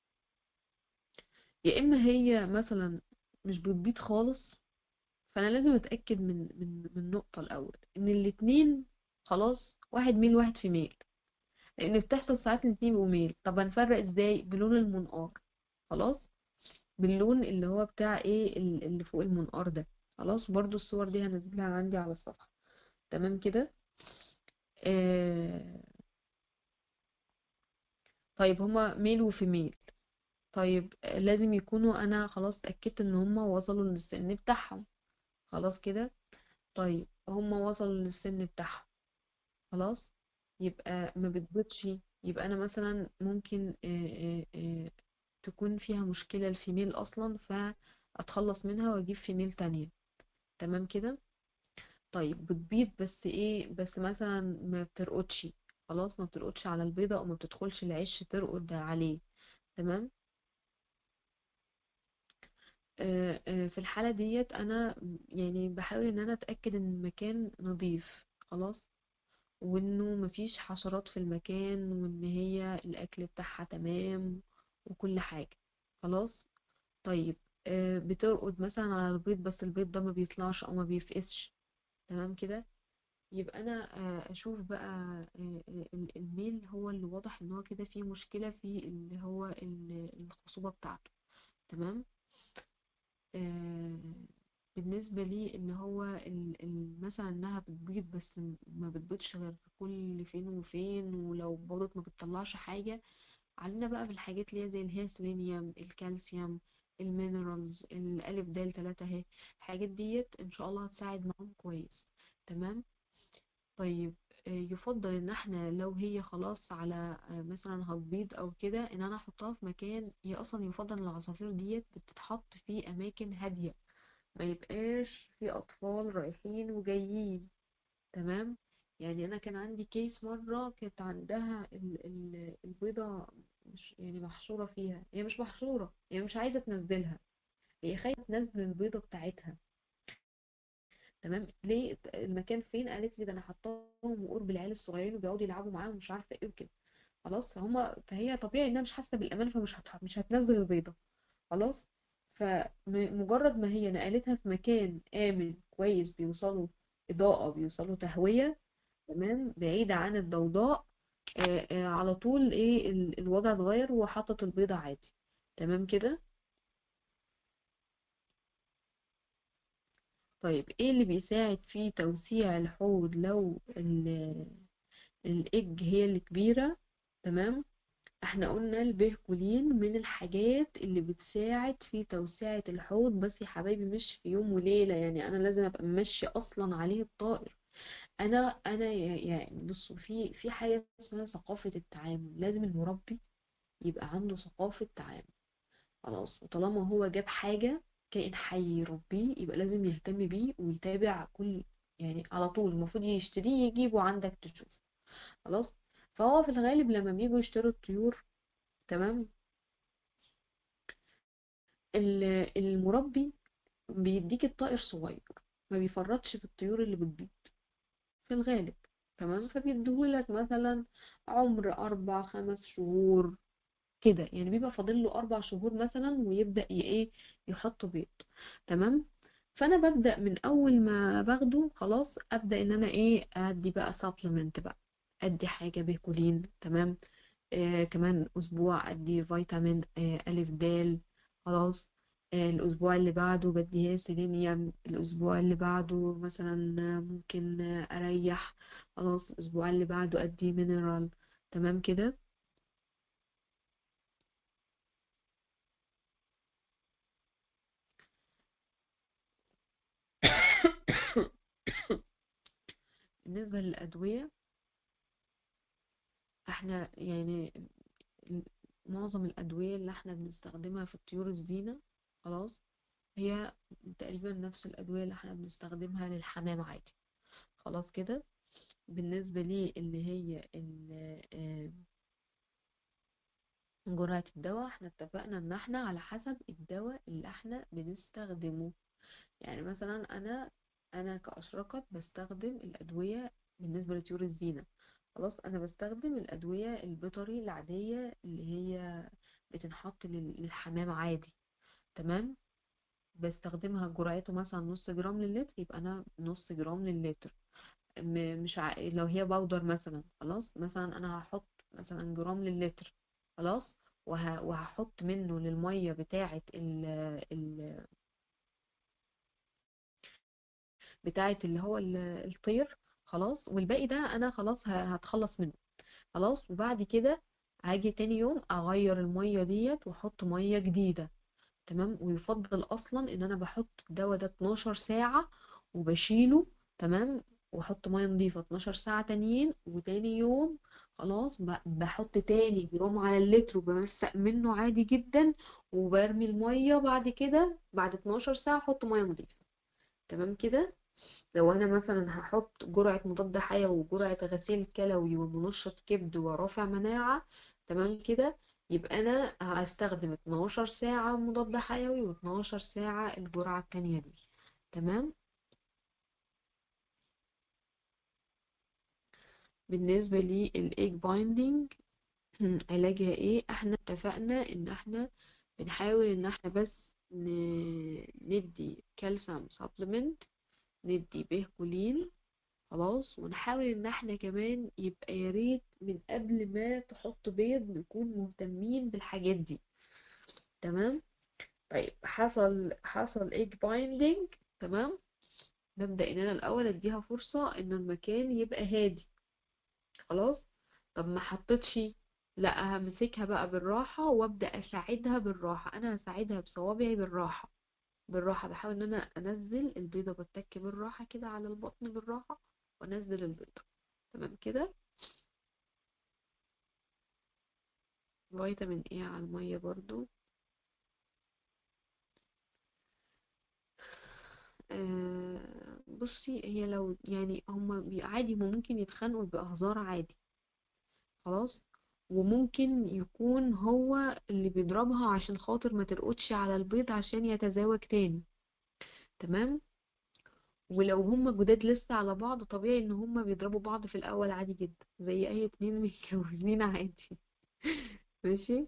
يا إما هي مثلا مش بتبيض خالص فأنا لازم أتأكد من من من النقطة الأول إن الاتنين خلاص واحد ميل واحد في ميل لأن بتحصل ساعات الاتنين بيبقوا ميل طب هنفرق ازاي بلون المنقار خلاص باللون اللي هو بتاع ايه ال- اللي فوق المنقار ده خلاص برضو الصور دي هنزلها عندي على الصفحة تمام كده آه طيب هما ميل وفيميل طيب آه، لازم يكونوا انا خلاص اتأكدت ان هما وصلوا للسن بتاعهم خلاص كده طيب هما وصلوا للسن بتاعهم خلاص يبقى ما بتبيضش يبقى انا مثلا ممكن آه آه آه تكون فيها مشكلة الفيميل اصلا فاتخلص منها واجيب فيميل تانية تمام كده طيب بتبيض بس ايه بس مثلا ما بترقدش خلاص ما بترقدش على البيضة او ما بتدخلش العش ترقد عليه تمام آه آه في الحالة ديت انا يعني بحاول ان انا اتأكد ان المكان نظيف خلاص وانه مفيش حشرات في المكان وان هي الاكل بتاعها تمام وكل حاجة خلاص طيب آه بترقد مثلا على البيض بس البيض ده ما بيطلعش او ما بيفقسش تمام كده يبقى انا آه، اشوف بقى آه، آه، ال- الميل هو اللي واضح ان هو كده فيه مشكلة في اللي هو ال- الخصوبة بتاعته تمام آه، بالنسبة لي ان هو ال- ال- مثلا انها بتبيض بس م- ما بتبيضش غير كل فين وفين ولو بيضت ما بتطلعش حاجة علينا بقى بالحاجات اللي هي زي الهيرسلينيوم الكالسيوم المينرالز الالف دال تلاتة اهي الحاجات ديت ان شاء الله هتساعد معاهم كويس تمام طيب آه، يفضل ان احنا لو هي خلاص على آه، مثلا هتبيض او كده ان انا احطها في مكان هي اصلا يفضل العصافير ديت بتتحط في اماكن هادية ما يبقاش في اطفال رايحين وجايين تمام يعني انا كان عندي كيس مرة كانت عندها ال ال البيضة مش يعني محشورة فيها هي مش محشورة هي مش عايزة تنزلها هي خايفة تنزل البيضة بتاعتها تمام ليه المكان فين قالت لي ده انا حطاهم وقرب العيال الصغيرين وبيقعدوا يلعبوا معاهم مش عارفه ايه وكده خلاص فهما فهي طبيعي انها مش حاسه بالامان فمش هت... مش هتنزل البيضه خلاص فمجرد ما هي نقلتها في مكان آمن كويس بيوصلوا إضاءة بيوصلوا تهوية تمام بعيدة عن الضوضاء آه آه على طول ايه ال- الوضع اتغير وحطت البيضة عادي تمام كده طيب ايه اللي بيساعد في توسيع الحوض لو ال- الايج هي اللي كبيرة تمام احنا قلنا البيهكولين من الحاجات اللي بتساعد في توسعة الحوض بس يا حبايبي مش في يوم وليلة يعني انا لازم ابقى ماشي اصلا عليه الطائر انا انا ي- يعني بصوا في في حاجة اسمها ثقافة التعامل لازم المربي يبقى عنده ثقافة تعامل خلاص وطالما هو جاب حاجة كائن حي يربيه يبقى لازم يهتم بيه ويتابع كل يعني على طول المفروض يشتريه يجيبه عندك تشوف خلاص فهو في الغالب لما بيجوا يشتروا الطيور تمام ال- المربي بيديك الطائر صغير ما بيفرطش في الطيور اللي بتبيض في الغالب تمام فبيديهولك مثلا عمر أربع خمس شهور كده يعني بيبقى فاضل له أربع شهور مثلا ويبدأ ي- إيه يحط بيض تمام فأنا ببدأ من أول ما باخده خلاص أبدأ إن أنا إيه أدي بقى سبلمنت بقى أدي حاجة بيكولين تمام آه كمان أسبوع أدي فيتامين آه ألف دال خلاص آه الأسبوع اللي بعده بديها سيلينيوم الأسبوع اللي بعده مثلا آه، ممكن آه، أريح خلاص الأسبوع اللي بعده أدي مينرال تمام كده بالنسبة للأدوية احنا يعني ال- معظم الأدوية اللي احنا بنستخدمها في الطيور الزينة خلاص هي تقريبا نفس الأدوية اللي احنا بنستخدمها للحمام عادي خلاص كده بالنسبة لي اللي هي ال- آه، جرعة الدواء احنا اتفقنا ان احنا على حسب الدواء اللي احنا بنستخدمه يعني مثلا انا انا كأشرقت بستخدم الأدوية بالنسبة لطيور الزينة خلاص انا بستخدم الأدوية البيطري العادية اللي هي بتنحط لل- للحمام عادي تمام بستخدمها جرعته مثلا نص جرام للتر يبقى انا نص جرام للتر م- مش ع... لو هي باودر مثلا خلاص مثلا انا هحط مثلا جرام للتر خلاص وه... وهحط منه للمية بتاعة ال... ال... بتاعة اللي هو ال- الطير خلاص والباقي ده انا خلاص ه- هتخلص منه خلاص وبعد كده هاجي تاني يوم اغير المية ديت واحط مية جديدة تمام ويفضل اصلا ان انا بحط الدواء ده 12 ساعة وبشيله تمام واحط ميه نظيفة 12 ساعة تانيين وتاني يوم خلاص ب- بحط تاني جرام على اللتر وبمسق منه عادي جدا وبرمي المية بعد كده بعد 12 ساعة احط ميه نظيفة تمام كده لو انا مثلا هحط جرعة مضاد حيوي وجرعة غسيل كلوي ومنشط كبد ورافع مناعة تمام كده يبقى انا هستخدم 12 ساعة مضاد حيوي و12 ساعة الجرعة التانية دي تمام بالنسبة للايج بايندينج علاجها ايه احنا اتفقنا ان احنا بنحاول ان احنا بس ن- ندي كالسيوم سبلمنت ندي بيهكولين خلاص ونحاول ان احنا كمان يبقى يا ريت من قبل ما تحط بيض نكون مهتمين بالحاجات دي تمام طيب حصل حصل ايج بايندينج تمام نبدأ ان انا الاول اديها فرصة ان المكان يبقى هادي خلاص طب ما حطيتش لا همسكها بقى بالراحة وابدأ اساعدها بالراحة انا هساعدها بصوابعي بالراحة بالراحة بحاول ان انا انزل البيضة بتك بالراحة كده على البطن بالراحة وانزل البيضة تمام كده فيتامين ايه على المية برضو آه بصي هي لو يعني هما بي- عادي هما ممكن يتخانقوا بهزار عادي خلاص وممكن يكون هو اللي بيضربها عشان خاطر ما ترقدش على البيض عشان يتزاوج تاني تمام ولو هما جداد لسه على بعض طبيعي ان هما بيضربوا بعض في الاول عادي جدا زي اي اتنين متجوزين عادي ماشي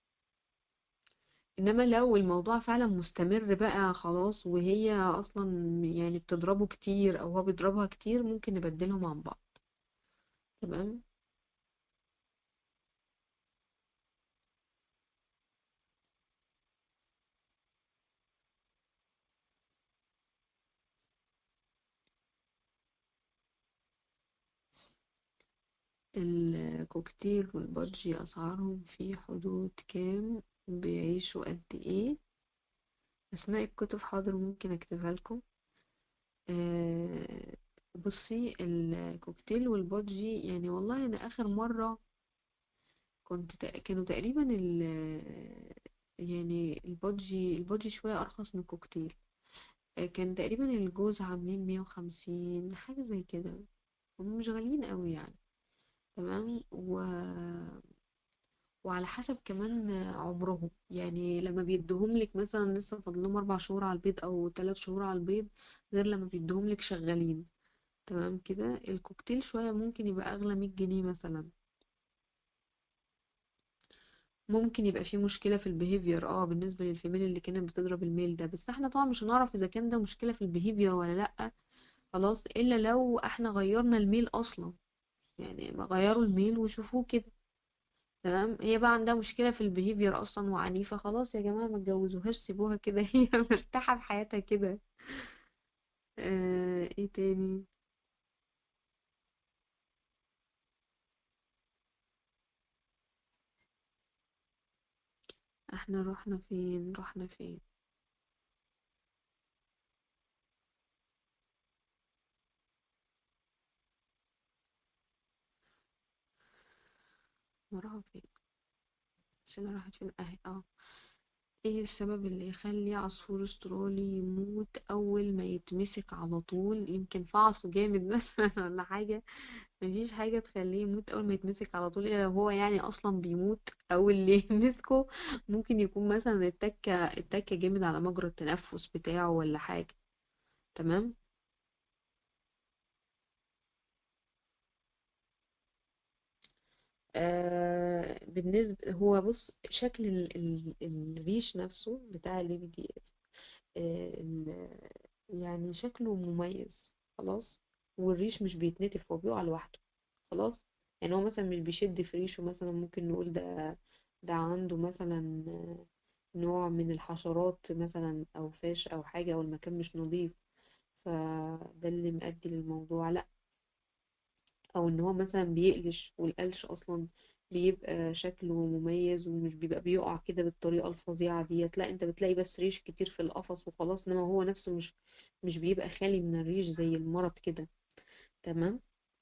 انما لو الموضوع فعلا مستمر بقى خلاص وهي اصلا يعني بتضربه كتير او هو بيضربها كتير ممكن نبدلهم عن بعض تمام الكوكتيل والبادجي أسعارهم في حدود كام بيعيشوا قد ايه أسماء الكتب حاضر ممكن أكتبها لكم آه بصي الكوكتيل والبادجي يعني والله أنا آخر مرة كنت تق- كانوا تقريبا ال يعني البادجي البادجي شوية أرخص من الكوكتيل آه، كان تقريبا الجوز عاملين مية وخمسين حاجة زي كده هم مش غاليين قوي يعني تمام و... وعلى حسب كمان عمرهم يعني لما بيدوهم لك مثلا لسه فاضلهم أربع شهور على البيض أو تلات شهور على البيض غير لما بيدوهم لك شغالين تمام كده الكوكتيل شوية ممكن يبقى أغلى مية جنيه مثلا ممكن يبقى في مشكلة في البيهيفير اه بالنسبة للفيميل اللي كانت بتضرب الميل ده بس احنا طبعا مش هنعرف اذا كان ده مشكلة في البيهيفير ولا لأ خلاص الا لو احنا غيرنا الميل اصلا يعني ما غيروا الميل وشوفوه كده تمام هي بقى عندها مشكلة في البيهيفير اصلا وعنيفة خلاص يا جماعة ما تجوزوهاش سيبوها كده هي مرتاحة في حياتها كده آه ايه تاني احنا رحنا فين رحنا فين وراها فين بس انا راحت فين اهي اه ايه السبب اللي يخلي عصفور استرالي يموت اول ما يتمسك على طول يمكن فعصه جامد مثلا ولا حاجة مفيش حاجة تخليه يموت اول ما يتمسك على طول الا لو هو يعني اصلا بيموت او اللي يمسكه ممكن يكون مثلا التكة التكة جامد على مجرى التنفس بتاعه ولا حاجة تمام آه بالنسبة هو بص شكل ال ال الريش نفسه بتاع البيبي دي آه ال- يعني شكله مميز خلاص والريش مش بيتنتف هو بيقع لوحده خلاص يعني هو مثلا مش بيشد في ريشه مثلا ممكن نقول ده ده عنده مثلا آه، نوع من الحشرات مثلا او فاش او حاجة او المكان مش نظيف فده اللي مؤدي للموضوع لا او ان هو مثلا بيقلش والقلش اصلا بيبقى شكله مميز ومش بيبقى بيقع كده بالطريقة الفظيعة ديت لا انت بتلاقي بس ريش كتير في القفص وخلاص انما هو نفسه مش مش بيبقى خالي من الريش زي المرض كده تمام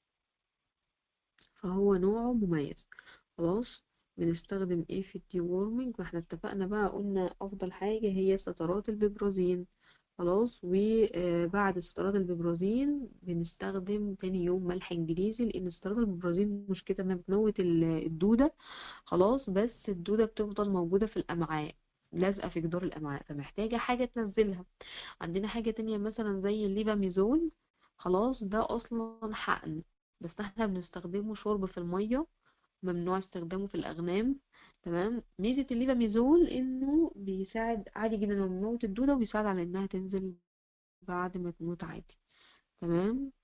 فهو نوعه مميز خلاص بنستخدم ايه في الدي وورمنج ما احنا اتفقنا بقى قلنا افضل حاجة هي سترات البيبرازين خلاص وبعد سترات البيبرازين بنستخدم تاني يوم ملح انجليزي لان سترات البيبرازين مشكلتها انها بتموت ال- الدودة خلاص بس الدودة بتفضل موجودة في الامعاء لازقة في جدار الامعاء فمحتاجة حاجة تنزلها عندنا حاجة تانية مثلا زي الليفاميزول خلاص ده اصلا حقن بس احنا بنستخدمه شرب في المية ممنوع استخدامه في الأغنام تمام ميزة الليفاميزول إنه بيساعد عادي جدا إنه بيموت الدودة وبيساعد على إنها تنزل بعد ما تموت عادي تمام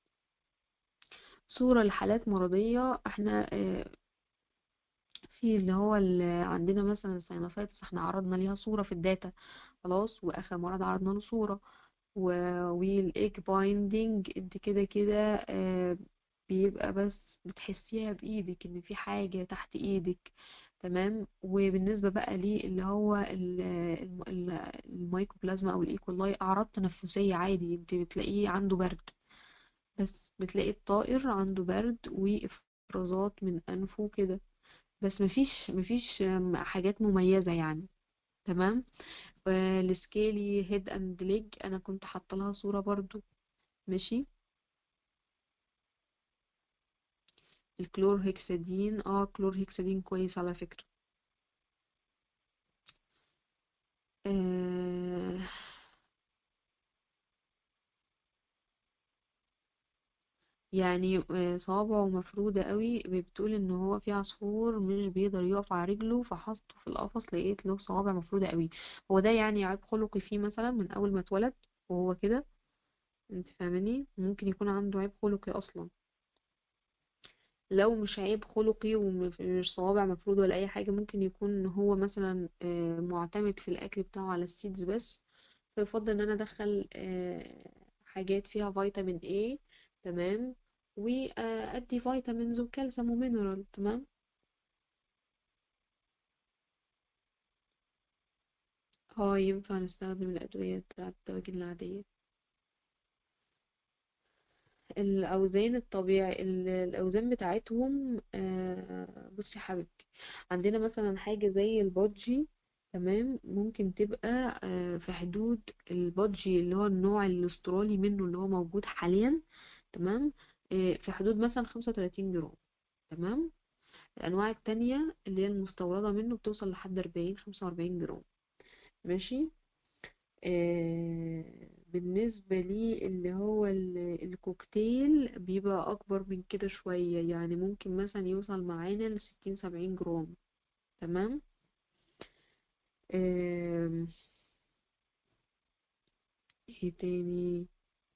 صورة لحالات مرضية احنا آه، في اللي هو اللي عندنا مثلا الساينوسايتس احنا عرضنا ليها صورة في الداتا خلاص وآخر مرض عرضنا له صورة والايج بايندينج انت كده كده آه، بيبقى بس بتحسيها بإيدك إن في حاجة تحت إيدك تمام وبالنسبة بقى لي اللي هو ال- الم- ال- الميكوبلازما أو الإيكولاي أعراض تنفسية عادي انت بتلاقيه عنده برد بس بتلاقي الطائر عنده برد وإفرازات من أنفه كده بس مفيش مفيش آم، حاجات مميزة يعني تمام آه، السكيلي هيد اند ليج انا كنت حاطه لها صورة برضو ماشي الكلور هيكسادين اه كلور هيكسادين كويس على فكرة آه يعني آه، صوابعه مفرودة قوي بتقول ان هو في عصفور مش بيقدر يقف على رجله فحطه في القفص لقيت له صوابع مفرودة قوي هو ده يعني عيب خلقي فيه مثلا من اول ما اتولد وهو كده انت فاهماني ممكن يكون عنده عيب خلقي اصلا لو مش عيب خلقي ومش صوابع مفروض ولا اي حاجة ممكن يكون هو مثلا آه، معتمد في الاكل بتاعه على السيدز بس فيفضل ان انا ادخل آه، حاجات فيها فيتامين A تمام وأدي فيتامينز وكالسيوم ومينرال تمام اه ينفع نستخدم الأدوية بتاعة الدواجن العادية الأوزان الطبيعي ال- الأوزان بتاعتهم آه، بصي يا حبيبتي عندنا مثلا حاجة زي البادجي تمام ممكن تبقى آه، في حدود البادجي اللي هو النوع الأسترالي منه اللي هو موجود حاليا تمام آه، في حدود مثلا 35 جرام تمام الأنواع التانية اللي هي المستوردة منه بتوصل لحد 40 45 جرام ماشي آه، بالنسبة لي اللي هو ال- الكوكتيل بيبقى أكبر من كده شوية يعني ممكن مثلا يوصل معانا لستين سبعين جرام تمام آم، ايه تاني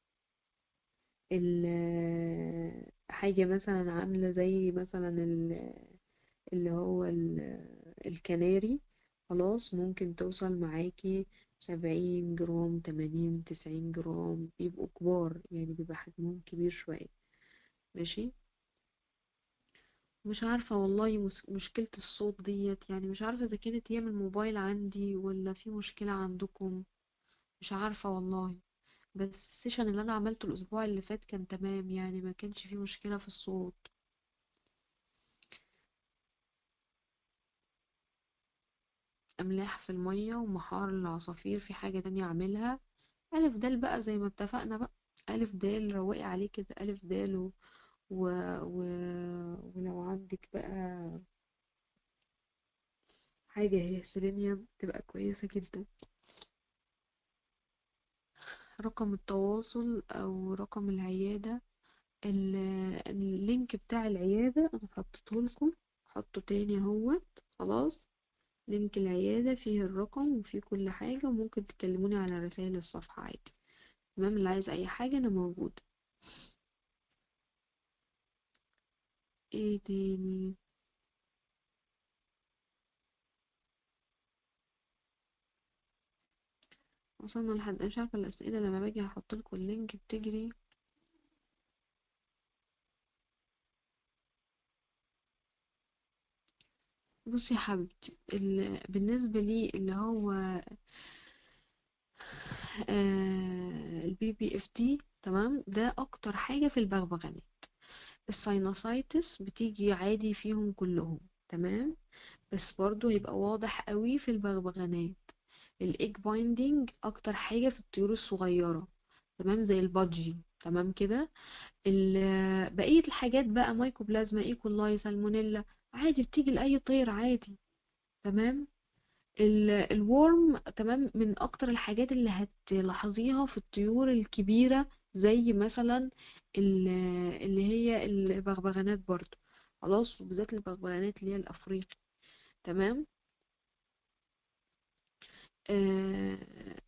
ال حاجة مثلا عاملة زي مثلا ال- اللي هو ال- الكناري خلاص ممكن توصل معاكي سبعين جرام تمانين تسعين جرام بيبقوا كبار يعني بيبقى حجمهم كبير شوية ماشي مش عارفة والله مس- مشكلة الصوت ديت يعني مش عارفة إذا كانت هي من الموبايل عندي ولا في مشكلة عندكم مش عارفة والله بس السيشن اللي أنا عملته الأسبوع اللي فات كان تمام يعني ما كانش فيه مشكلة في الصوت أملاح في المية ومحار العصافير في حاجة تانية أعملها ألف دال بقى زي ما اتفقنا بقى ألف دال روقي عليه كده ألف دال و... و... و... ولو عندك بقى حاجة هي سيلينيوم تبقى كويسة جدا رقم التواصل أو رقم العيادة ال- اللينك بتاع العيادة أنا حطيته لكم حطه تاني اهوت خلاص لينك العيادة فيه الرقم وفيه كل حاجة وممكن تكلموني على رسائل الصفحة عادي تمام اللي عايز أي حاجة أنا موجودة ايه تاني وصلنا لحد مش عارفة الأسئلة لما باجي هحط لكم اللينك بتجري بصي يا حبيبتي ال... بالنسبة لي اللي هو آه البي بي اف تي تمام ده أكتر حاجة في البغبغانات الساينوسايتس بتيجي عادي فيهم كلهم تمام بس برضو هيبقى واضح قوي في البغبغانات الايج بايندينج اكتر حاجة في الطيور الصغيرة تمام زي البادجي تمام كده ال- بقية الحاجات بقى مايكوبلازما ايكولاي سالمونيلا عادي بتيجي لأي طير عادي تمام ال- الورم تمام من اكتر الحاجات اللي هتلاحظيها في الطيور الكبيرة زي مثلا ال- اللي هي البغبغانات برضو خلاص وبالذات البغبغانات اللي هي الافريقي تمام آه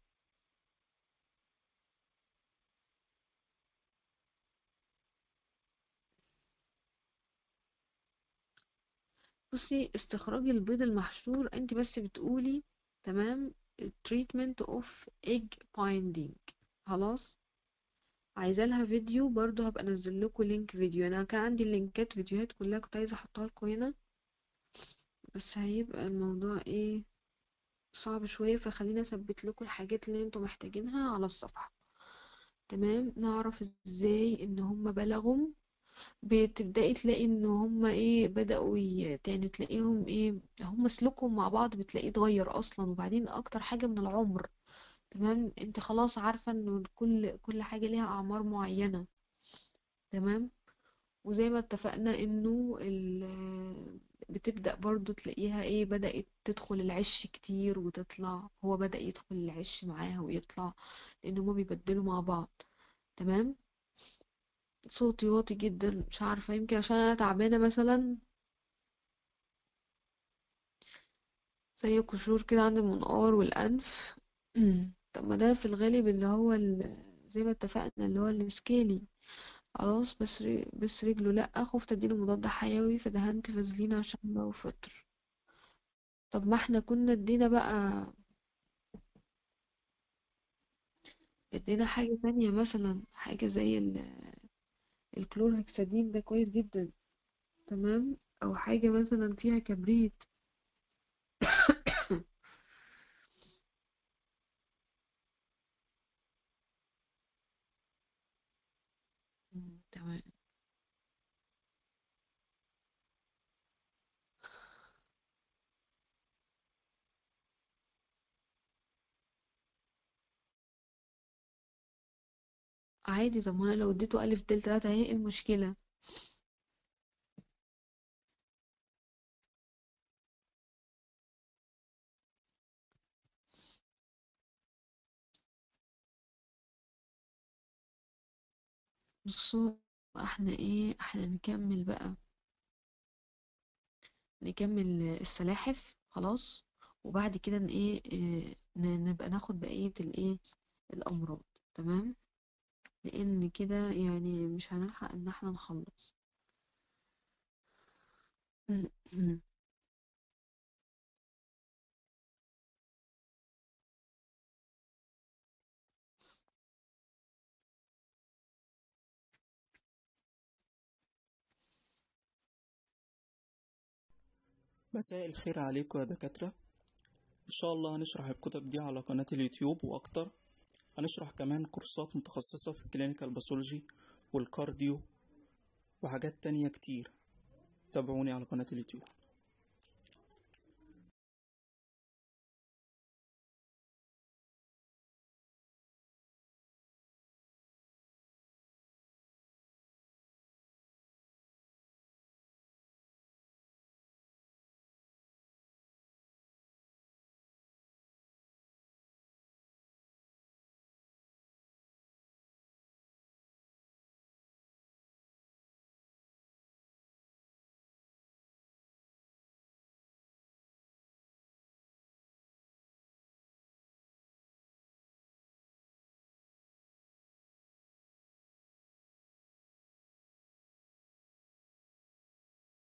بصي استخراج البيض المحشور انت بس بتقولي تمام treatment of egg binding خلاص عايزه لها فيديو برضو هبقى انزل لكم لينك فيديو انا كان عندي اللينكات فيديوهات كلها كنت عايزه احطها لكم هنا بس هيبقى الموضوع ايه صعب شويه فخليني اثبت لكم الحاجات اللي انتم محتاجينها على الصفحه تمام نعرف ازاي ان هم بلغوا بتبدأي تلاقي ان هما ايه بدأوا ي... يعني تلاقيهم ايه هما سلوكهم مع بعض بتلاقيه اتغير اصلا وبعدين اكتر حاجة من العمر تمام انت خلاص عارفة ان كل كل حاجة ليها اعمار معينة تمام وزي ما اتفقنا انه ال... بتبدأ برضو تلاقيها ايه بدأت تدخل العش كتير وتطلع هو بدأ يدخل العش معاها ويطلع لان هما بيبدلوا مع بعض تمام صوتي واطي جدا مش عارفة يمكن عشان انا تعبانة مثلا زي قشور كده عند المنقار والأنف طب ما ده في الغالب اللي هو ال... زي ما اتفقنا اللي هو السكيلي خلاص بس ر... بس رجله لأ خفت اديله مضاد حيوي فدهنت فازلين عشان لو فطر طب ما احنا كنا ادينا بقى ادينا حاجة تانية مثلا حاجة زي ال... الكلورهكسادين ده كويس جدا تمام او حاجة مثلا فيها كبريت مم، تمام عادي طب ما انا لو اديته الف تل تلاتة اهي ايه المشكلة بصوا احنا ايه احنا نكمل بقى نكمل السلاحف خلاص وبعد كده ن- ايه إيه، ن- نبقى ناخد بقية الايه الامراض تمام لان كده يعني مش هنلحق ان احنا نخلص مساء الخير عليكم يا دكاترة إن شاء الله هنشرح الكتب دي على قناة اليوتيوب وأكتر هنشرح كمان كورسات متخصصة في الكلينيكال باثولوجي والكارديو وحاجات تانية كتير تابعوني على قناة اليوتيوب